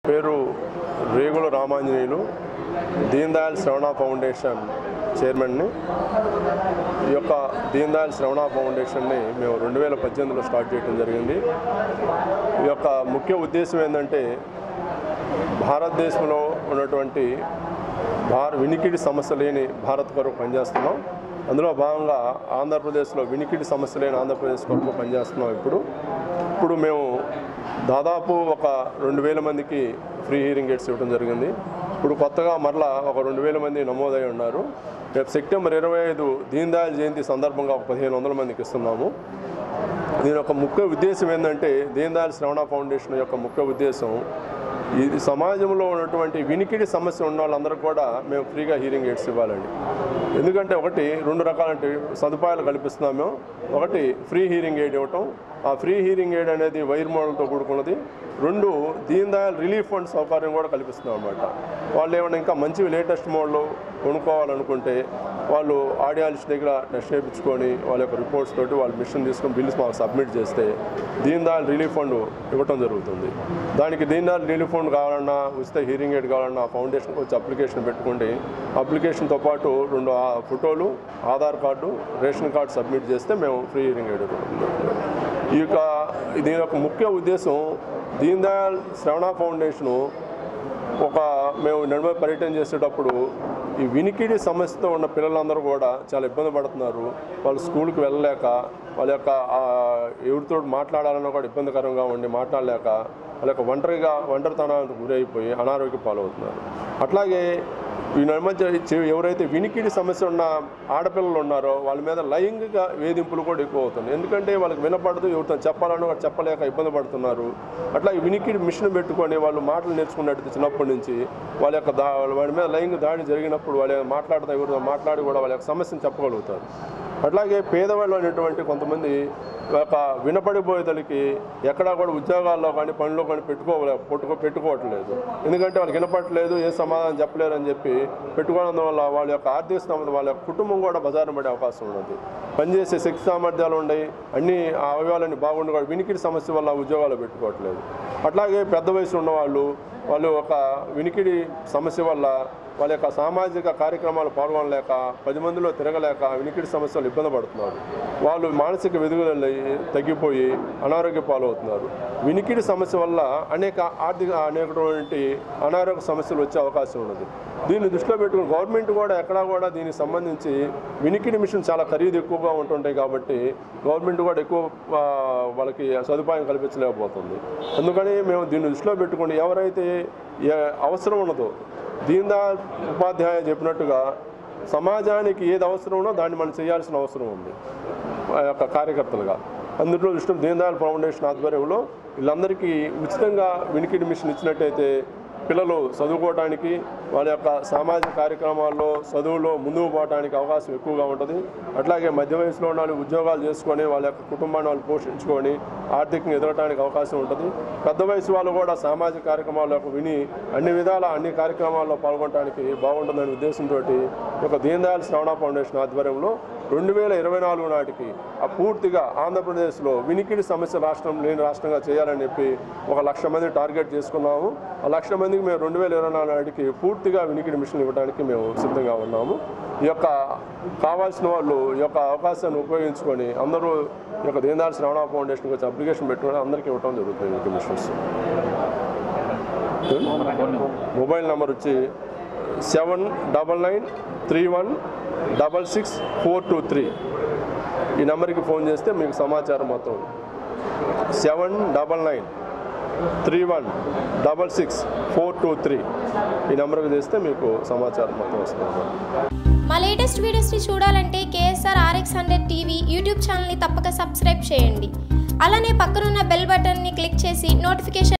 పేరు రేగుల రామాంజనేయులు దీన్ దయాళ్ శ్రవణ ఫౌండేషన్ చైర్మన్ని ఈ యొక్క దీన్ దయాళ్ శ్రవణ ఫౌండేషన్ని మేము రెండు వేల పద్దెనిమిదిలో స్టార్ట్ చేయడం జరిగింది ఈ యొక్క ముఖ్య ఉద్దేశం ఏంటంటే భారతదేశంలో ఉన్నటువంటి భార వినికిడి సమస్య లేని భారత్ కొరకు పనిచేస్తున్నాం అందులో భాగంగా ఆంధ్రప్రదేశ్లో వినికిడి సమస్య లేని ఆంధ్రప్రదేశ్ కొరకు పనిచేస్తున్నాం ఇప్పుడు ఇప్పుడు మేము దాదాపు ఒక రెండు వేల మందికి ఫ్రీ హీరింగ్ ఎయిడ్స్ ఇవ్వడం జరిగింది ఇప్పుడు కొత్తగా మరలా ఒక రెండు వేల మంది నమోదై ఉన్నారు రేపు సెప్టెంబర్ ఇరవై ఐదు దీన్ దయాళ్ జయంతి సందర్భంగా ఒక పదిహేను వందల మందికి ఇస్తున్నాము దీని యొక్క ముఖ్య ఉద్దేశం ఏంటంటే దీన్ దయాళ్ శ్రవణ ఫౌండేషన్ యొక్క ముఖ్య ఉద్దేశం ఇది సమాజంలో ఉన్నటువంటి వినికిడి సమస్య ఉన్న వాళ్ళందరూ కూడా మేము ఫ్రీగా హీరింగ్ ఎయిడ్స్ ఇవ్వాలండి ఎందుకంటే ఒకటి రెండు రకాల సదుపాయాలు కల్పిస్తున్నాం మేము ఒకటి ఫ్రీ హీరింగ్ ఎయిడ్ ఇవ్వటం ఆ ఫ్రీ హీరింగ్ ఎయిడ్ అనేది వైర్ మోడల్తో కూడుకున్నది రెండు దీన్ దయాళ్ రిలీఫ్ ఫండ్ సౌకర్యం కూడా కల్పిస్తున్నాం అనమాట వాళ్ళు ఏమైనా ఇంకా మంచి లేటెస్ట్ మోడల్ కొనుక్కోవాలనుకుంటే వాళ్ళు ఆడియాలజిస్ట్ దగ్గర టెస్ట్ చేయించుకొని వాళ్ళ యొక్క రిపోర్ట్స్ తోటి వాళ్ళు మిషన్ తీసుకొని బిల్స్ మాకు సబ్మిట్ చేస్తే దీన్ దయాళ్ రిలీఫ్ ఫండ్ ఇవ్వటం జరుగుతుంది దానికి దీన్ దయాళ్ రిలీఫ్ ఫండ్ కావాలన్నా ఉచిత హీరింగ్ ఎయిడ్ కావాలన్నా ఫౌండేషన్కి వచ్చి అప్లికేషన్ పెట్టుకోండి అప్లికేషన్తో పాటు రెండు ఆ ఫోటోలు Aadhaar card ration card submit చేస్తే మేము ఫ్రీ హీరింగ్ ఎయిడ్ ఇవ్వడం జరుగుతుంది. ఈ యొక్క దీని యొక్క ముఖ్య ఉద్దేశం దీన్ దయాళ్ శ్రవణ ఫౌండేషను ఒక మేము నడుమ పర్యటన చేసేటప్పుడు ఈ వినికిడి సమస్యతో ఉన్న పిల్లలందరూ కూడా చాలా ఇబ్బంది పడుతున్నారు వాళ్ళు స్కూల్కి వెళ్ళలేక వాళ్ళ యొక్క ఆ, ఎవరితో మాట్లాడాలన్నా కూడా ఇబ్బందికరంగా ఉండి మాట్లాడలేక వాళ్ళ యొక్క ఒంటరిగా ఒంటరితనానికి గురైపోయి అనారోగ్య పాలవుతున్నారు అట్లాగే ఈ నడుమధ్య చె- ఎవరైతే వినికిడి సమస్య ఉన్న ఆడపిల్లలు ఉన్నారో వాళ్ళ మీద లైంగిక వేధింపులు కూడా ఎక్కువ అవుతుంది ఎందుకంటే వాళ్ళకి వినపడదు ఎవరితో చెప్పాలన్నా కూడా చెప్పలేక ఇబ్బంది పడుతున్నారు అట్లా ఈ వినికిడి మిషన్ పెట్టుకొని వాళ్ళు మాటలు నేర్చుకున్నట్టు చిన్నప్పటి నుంచి వాళ్ళ యొక్క దా వాళ్ళ మీద లైంగిక దాడి జరిగినప్పుడు వాళ్ళు మాట్లాడుతూ ఎవరితో మాట్లాడి కూడా వాళ్ళ యొక్క సమస్యను చెప్పగలుగుతారు అట్లాగే పేదవాళ్ళు అనేటువంటి కొంతమంది ఒక వినపడిపోయేదలకి ఎక్కడా కూడా ఉద్యోగాల్లో కానీ పనిలో కానీ పెట్టుకోలే పెట్టుకో పెట్టుకోవట్లేదు ఎందుకంటే వాళ్ళకి వినపట్లేదు ఏ సమాధానం చెప్పలేరు అని చెప్పి పెట్టుకోవడం వల్ల వాళ్ళ యొక్క ఆర్థిక స్థోమత వాళ్ళ యొక్క కుటుంబం కూడా బజారు పడే అవకాశం ఉన్నది పనిచేసే శక్తి సామర్థ్యాలు ఉన్నాయి అన్ని ఆ అవయవాలన్నీ బాగుండి కూడా వినికిడి సమస్య వల్ల ఉద్యోగాలు పెట్టుకోవట్లేదు అట్లాగే పెద్ద వయసు ఉన్నవాళ్ళు వాళ్ళు ఒక వినికిడి సమస్య వల్ల వాళ్ళ యొక్క సామాజిక కార్యక్రమాలు పాల్గొనలేక పది మందిలో తిరగలేక వినికిడి సమస్యలు ఇబ్బంది పడుతున్నారు వాళ్ళు మానసిక వెదుగుదల తగ్గిపోయి అనారోగ్య పాలవుతున్నారు వినికిడి సమస్య వల్ల అనేక ఆర్థిక అనేకటువంటి అనారోగ్య సమస్యలు వచ్చే అవకాశం ఉన్నది దీన్ని దృష్టిలో పెట్టుకుని గవర్నమెంట్ కూడా ఎక్కడా కూడా దీనికి సంబంధించి వినికిడి మిషన్ చాలా ఖరీదు ఎక్కువగా ఉంటుంటాయి కాబట్టి గవర్నమెంట్ కూడా ఎక్కువ ఆ, వాళ్ళకి సదుపాయం కల్పించలేకపోతుంది అందుకని మేము దీన్ని దృష్టిలో పెట్టుకుని ఎవరైతే ఏ- అవసరం ఉన్నదో దీన్ దయాళ్ ఉపాధ్యాయ చెప్పినట్టుగా సమాజానికి ఏది అవసరం ఉన్నో దాన్ని మనం చేయాల్సిన అవసరం ఉంది ఆ యొక్క కార్యకర్తలుగా అందులో దృష్టి దీన్ దయాళ్ ఫౌండేషన్ ఆధ్వర్యంలో వీళ్ళందరికీ ఉచితంగా వినికిడి మిషన్ ఇచ్చినట్టయితే పిల్లలు చదువుకోవడానికి వాళ్ళ యొక్క సామాజిక కార్యక్రమాల్లో చదువులో ముందుకు పోవడానికి అవకాశం ఎక్కువగా ఉంటుంది అట్లాగే మధ్య వయసులో ఉన్న వాళ్ళు ఉద్యోగాలు చేసుకొని వాళ్ళ యొక్క కుటుంబాన్ని వాళ్ళు పోషించుకొని ఆర్థికంగా ఎదగడానికి అవకాశం ఉంటుంది పెద్ద వయసు వాళ్ళు కూడా సామాజిక కార్యక్రమాలకు విని అన్ని విధాల అన్ని కార్యక్రమాల్లో పాల్గొనడానికి బాగుంటుందనే ఉద్దేశంతో ఒక దీన్ దయాళ్ శ్రవణ ఫౌండేషన్ ఆధ్వర్యంలో రెండు వేల ఇరవై నాలుగు నాటికి ఆ పూర్తిగా ఆంధ్రప్రదేశ్లో వినికిడి సమస్య రాష్ట్రం లేని రాష్ట్రంగా చేయాలని చెప్పి ఒక లక్ష మంది టార్గెట్ చేసుకున్నాము ఆ లక్ష మందికి మేము రెండు వేల ఇరవై నాలుగు నాటికి పూర్తిగా వినికిడి మిషన్ ఇవ్వడానికి మేము సిద్ధంగా ఉన్నాము ఈ యొక్క కావాల్సిన వాళ్ళు ఈ యొక్క అవకాశాన్ని ఉపయోగించుకొని అందరూ ఈ యొక్క దీనదయాళ్ శ్రవణ ఫౌండేషన్కి వచ్చి అప్లికేషన్ పెట్టుకొని అందరికీ ఇవ్వడం జరుగుతుంది వినికిడి మిషన్స్ మొబైల్ నెంబర్ వచ్చి seven double nine three one double six four two three ఈ నెంబర్కి ఫోన్ చేస్తే మీకు సమాచారం మొత్తం seven double nine three one double six four two three ఈ నెంబర్కి చేస్తే మీకు సమాచారం మొత్తం వస్తుంది మా లేటెస్ట్ వీడియోస్ని చూడాలంటే KSR RX hundred TV YouTube ఛానల్ని తప్పక సబ్స్క్రైబ్ చేయండి అలానే పక్కనున్న బెల్ బటన్ని క్లిక్ చేసి నోటిఫికేషన్